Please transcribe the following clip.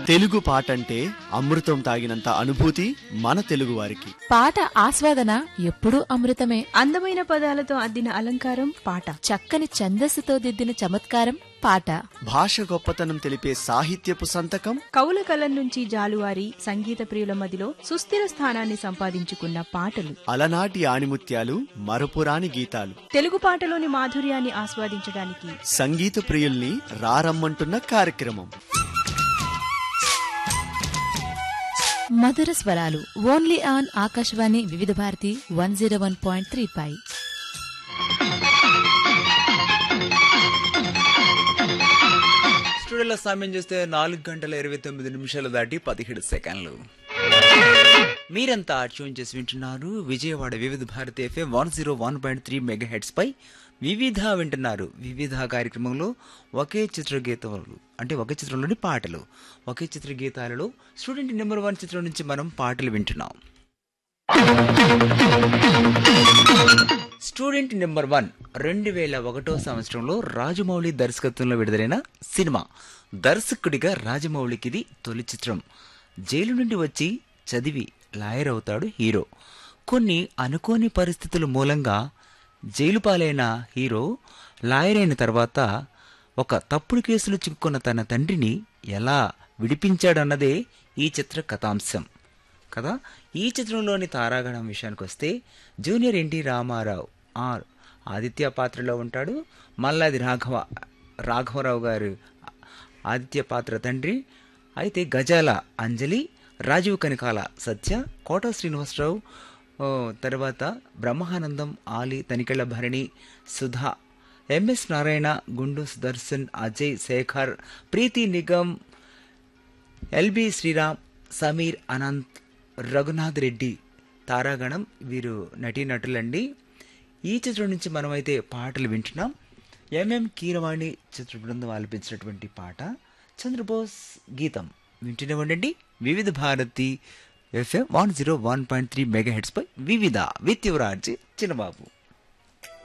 తెలుగు పాట అంటే అమృతం తాగినంత అనుభూతి మన తెలుగువారికి పాట ఆస్వాదన ఎప్పుడూ అమృతమే అందమైన పదాలతో అద్దిన అలంకారం పాట చక్కని ఛందస్సుతో దిద్దిన చమత్కారం పాట భాష గొప్పతనం తెలిపే సాహిత్యపు సంతకం కవుల కలం నుంచి జాలువారి సంగీత ప్రియుల మదిలో సుస్థిర స్థానాన్ని సంపాదించుకున్న పాటలు అలనాటి ఆణిముత్యాలు మరపురాని గీతాలు తెలుగు పాటలోని మాధుర్యాన్ని ఆస్వాదించడానికి సంగీత ప్రియుల్ని రారమ్మంటున్న కార్యక్రమం మధుర స్వరాలు only on Akashvani Vividh Bharati one zero one point three పై స్టూడియోలో సమయం చూస్తే నాలుగు గంటల ఇరవై తొమ్మిది నిమిషాలు దాటి పదిహేడు సెకండ్లు మీరంతా ట్యూన్ చేసి వింటున్నారు Vijayawada Vividh Bharati FM one zero one point three mega hertz పై వివిధ వింటున్నారు వివిధ కార్యక్రమంలో ఒకే చిత్ర గీతాలు అంటే ఒకే చిత్రంలోని పాటలు ఒకే చిత్ర గీతాలలో స్టూడెంట్ నెంబర్ వన్ చిత్రం నుంచి మనం పాటలు వింటున్నాం స్టూడెంట్ నెంబర్ వన్ రెండు వేల ఒకటో సంవత్సరంలో రాజమౌళి దర్శకత్వంలో విడుదలైన సినిమా దర్శకుడిగా రాజమౌళికి ఇది తొలి చిత్రం జైలు నుండి వచ్చి చదివి లాయర్ అవుతాడు హీరో కొన్ని అనుకోని పరిస్థితుల మూలంగా జైలు పాలైన హీరో లాయర్ అయిన తర్వాత ఒక తప్పుడు కేసులో చిక్కుకున్న తన తండ్రిని ఎలా విడిపించాడన్నదే ఈ చిత్ర కథాంశం కదా ఈ చిత్రంలోని తారాగణం విషయానికి వస్తే junior NT Ramarao R Aditya పాత్రలో ఉంటాడు మల్లాది రాఘవ రాఘవరావు గారు ఆదిత్య పాత్ర తండ్రి అయితే గజాల అంజలి రాజీవ్ కనకాల సత్య కోట శ్రీనివాసరావు ఓ, తర్వాత బ్రహ్మానందం ఆలి తనికెళ్ల భరణి సుధా ఎంఎస్ నారాయణ గుండు సుదర్శన్ అజయ్ శేఖర్ ప్రీతి నిగమ్ ఎల్బి శ్రీరామ్ సమీర్ అనంత్ రఘునాథ్ రెడ్డి తారాగణం వీరు నటీనటులండి ఈ చిత్రం నుంచి మనమైతే పాటలు వింటున్నాం ఎంఎం కీరవాణి చిత్ర బృందం ఆలపించినటువంటి పాట చంద్రబోస్ గీతం వింటూనే ఉండండి Vividh Bharati FM one zero one point three mega hertz పై వివిధ విత్ యువరాజీ చిన్నబాబు